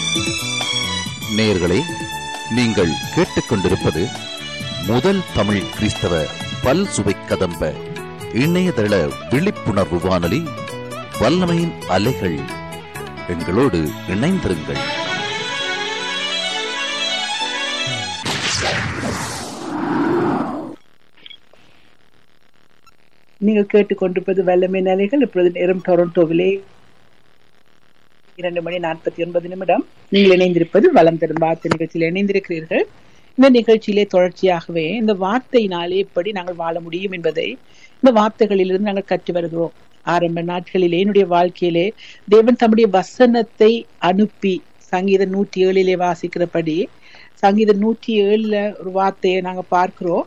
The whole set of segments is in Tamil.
நேயர்களே நீங்கள் கேட்டுக்கொண்டிருப்பது முதல் தமிழ் கிறிஸ்தவ பல் சுவை கதம்ப இணையதள விழிப்புணர்வு வானொலி வல்லமையின் அலைகள் எங்களோடு இணைந்திருங்கள் நீங்கள் கேட்டுக்கொண்டிருப்பது வல்லமை நிலைகள் இப்பொழுது நேரம் டொரண்டோவிலே இரண்டு மணி நாற்பத்தி ஒன்பது நிமிடம் நீங்கள் இணைந்திருப்பது வளம் தரும் வார்த்தை நிகழ்ச்சியில் இணைந்திருக்கிறீர்கள் இந்த நிகழ்ச்சியிலே தொடர்ச்சியாகவே இந்த வார்த்தையினாலே எப்படி நாங்கள் வாழ முடியும் என்பதை இந்த வார்த்தைகளிலிருந்து நாங்கள் கற்று வருகிறோம் ஆரம்ப நாட்களிலே என்னுடைய வாழ்க்கையிலே தேவன் தம்முடைய வசனத்தை அனுப்பி சங்கீதம் நூற்றி ஏழிலே வாசிக்கிறபடி சங்கீதம் நூற்றி ஏழுல ஒரு வார்த்தையை நாங்க பார்க்கிறோம்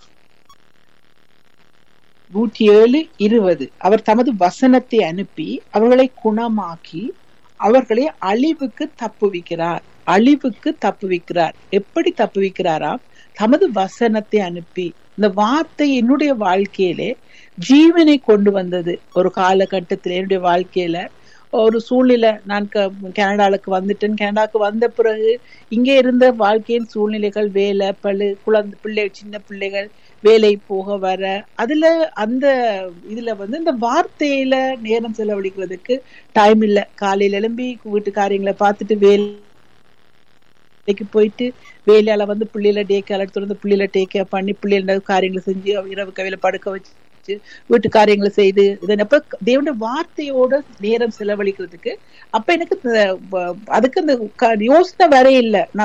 நூற்றி ஏழு இருபது அவர் தமது வசனத்தை அனுப்பி அவர்களை குணமாக்கி அவர்களை அழிவுக்கு தப்புவிக்கிறார் அழிவுக்கு தப்புவிக்கிறார் எப்படி தப்புவிக்கிறாராம் தமது வசனத்தை அனுப்பி இந்த வார்த்தை என்னுடைய வாழ்க்கையிலே ஜீவனை கொண்டு வந்தது ஒரு காலகட்டத்தில் என்னுடைய வாழ்க்கையில ஒரு சூழ்நிலை நான் கனடாவுக்கு வந்துட்டேன் கனடாவுக்கு வந்த பிறகு இங்கே இருந்த வாழ்க்கையின் சூழ்நிலைகள் வேலை பழு குழந்தை பிள்ளை சின்ன பிள்ளைகள் வேலை போக வர அதுல அந்த இதுல வந்து இந்த வார்த்தையில நேரம் செலவழிக்கிறதுக்கு டைம் இல்லை காலையில எழும்பி வீட்டு காரியங்களை பார்த்துட்டு வேலைக்கு போயிட்டு வேலையால வந்து பிள்ளையில டே கேர் எடுத்து வந்து பிள்ளையில டேக் கேர் பண்ணி பிள்ளைகள காரியங்களை செஞ்சு இரவு கவையில படுக்க வச்சு வீட்டு காரியங்களை செய்து இதன் அப்ப தேவனுடைய வார்த்தையோட நேரம் செலவழிக்கிறதுக்கு அப்ப எனக்கு அதுக்கு அந்த யோசனை வரையில்லை